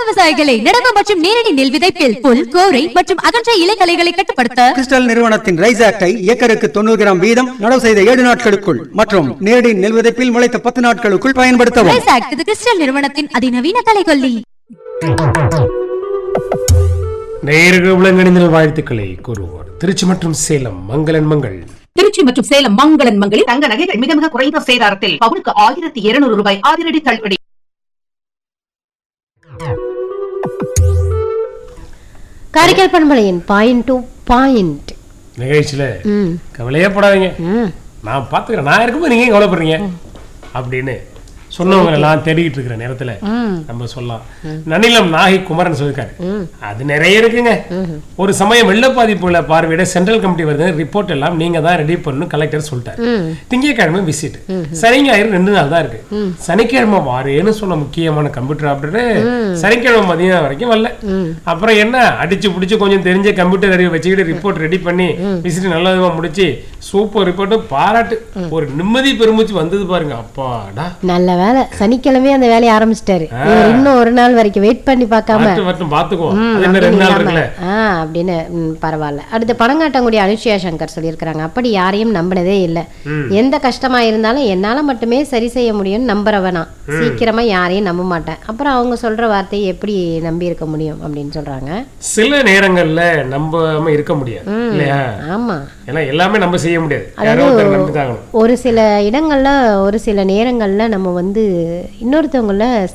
விவசாயிகளை நடவு மற்றும் நேரடி நெல் விதைப்பில் புல் கோரை மற்றும் அகன்ற இலைகளைகளை கட்டுப்படுத்த கிறிஸ்டல் நிறுவனத்தின் ரைஸ் ஆக்டை ஏக்கருக்கு தொண்ணூறு கிராம் வீதம் நடவு செய்த ஏழு நாட்களுக்குள் மற்றும் நேரடி நெல் விதைப்பில் முளைத்த பத்து நாட்களுக்குள் பயன்படுத்தவும் ரைஸ் ஆக்ட் இது கிறிஸ்டல் நிறுவனத்தின் அதிநவீன கலைகொல்லி நேயர்கள் உலகணிந்தல் வாழ்த்துக்களை கூறுவோர் திருச்சி மற்றும் சேலம் மங்களன் மங்கள் திருச்சி மற்றும் சேலம் மங்களன் மங்களில் தங்க நகைகள் மிக மிக குறைந்த சேதாரத்தில் பவுனுக்கு ஆயிரத்தி இருநூறு ரூபாய் அதிரடி தள்ளுபடி காரைக்கால் பண்பலையின் பாயிண்ட் டு பாயிண்ட் நிகழ்ச்சியில கவலையே படாதீங்க நான் பாத்துக்கிறேன் நான் இருக்கும்போது நீங்க ஏன் கவலைப்படுறீங்க அப்படின்னு சொன்னவங்க எல்லாம் தேடிக்கிட்டு இருக்கிற நேரத்துல நம்ம சொல்லலாம் நனிலம் நாகை குமரன் சொல்லிருக்காரு அது நிறைய இருக்குங்க ஒரு சமயம் வெள்ள பாதிப்புகளை பார்வையிட சென்ட்ரல் கமிட்டி வருது ரிப்போர்ட் எல்லாம் நீங்க தான் ரெடி பண்ணணும் கலெக்டர் சொல்லிட்டாரு திங்கட்கிழமை விசிட் சனி ஞாயிறு ரெண்டு நாள் தான் இருக்கு சனிக்கிழமை வாரேன்னு சொன்ன முக்கியமான கம்ப்யூட்டர் ஆப்ரேட்டர் சனிக்கிழமை மதியம் வரைக்கும் வரல அப்புறம் என்ன அடிச்சு பிடிச்சு கொஞ்சம் தெரிஞ்ச கம்ப்யூட்டர் அறிவை வச்சுக்கிட்டு ரிப்போர்ட் ரெடி பண்ணி விசிட் நல்ல விதமா முடிச்சு சூப்பர் ரிப்போர்ட் பாராட்டு ஒரு நிம்மதி பெருமூச்சு வந்தது பாருங்க அப்பாடா நல்ல வேலை சனிக்கிழமையே அந்த வேலையை ஆரம்பிச்சிட்டாரு இவர் இன்னும் ஒரு நாள் வரைக்கும் வெயிட் பண்ணி பார்க்காம மட்டும் மட்டும் பாத்துக்குவோம் ம், அது என்ன அப்படின்னு ரெண்டு நாள் இல்லாம, இருக்குல்ல ஆ, அப்படின்னு ம், பரவாயில்ல அடுத்து பணங்காட்டங்குடி அனுஷ்யா சங்கர் சொல்லியிருக்கிறாங்க அப்படி யாரையும் நம்பினதே இல்லை எந்த கஷ்டமா இருந்தாலும் என்னால மட்டுமே சரி செய்ய முடியும்னு நம்புறவனா சீக்கிரமா யாரையும் நம்ப மாட்டேன் அப்புறம் அவங்க சொல்ற வார்த்தையை எப்படி நம்பி இருக்க முடியும் அப்படின்னு சொல்றாங்க சில நேரங்கள்ல நம்பாம இருக்க முடியாது இல்லையா ஆமா ஏன்னா எல்லாமே நம்ம செய்ய முடியாது யாரோ ஒருத்தர் நம்பி தாகணும் ஒரு சில இடங்கள்ல ஒரு சில நேரங்கள்ல நம்ம வந்து இன்னொருத்தவங்கள